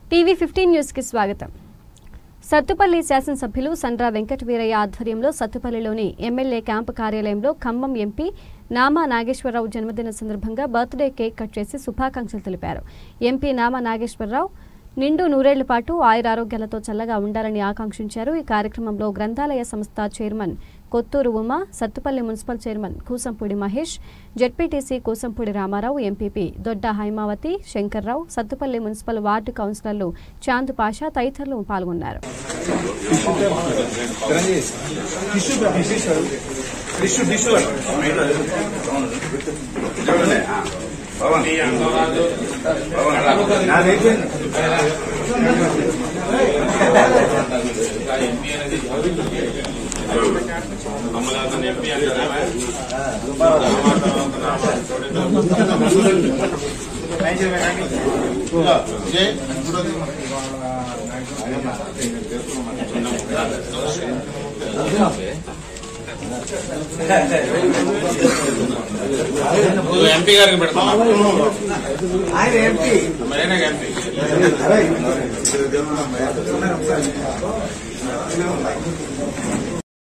TV fifteen news కి స్వాగతం సత్తుపల్లి శాసనసభ్యులు సండ్రా వెంకట వీరయ్య ఆధ్వర్యంలో సత్తుపల్లిలోని ఎమ్మెల్యే క్యాంపు కార్యాలయంలో ఖమ్మం ఎంపీ నామా నాగేశ్వరరావు జన్మదిన సందర్భంగా బర్త్డే కేక్ కట్ చేసి శుభాకాంక్షలు తెలిపారు ఎంపీ నామా నాగేశ్వరరావు నిండు నూరేళ్ల పాటు ఆయురారోగ్యాలతో చల్లగా ఉండాలని ఆకాంక్షించారు ఈ కార్యక్రమంలో గ్రంథాలయ సంస్థ chairman Kothuru Uma Sathupalli municipal chairman Kusampudi Mahesh ZPTC Kusampudi Ramarao MPP Dodda Haimavathi Shankarrao Sathupalli municipal ward కౌన్సిలర్లు చాంద్ పాషా తదితరులు పాల్గొన్నారు ఎంపీ గారికి పెడతాం ఆయన ఎంపీ మరేనా ఎంపీ అరే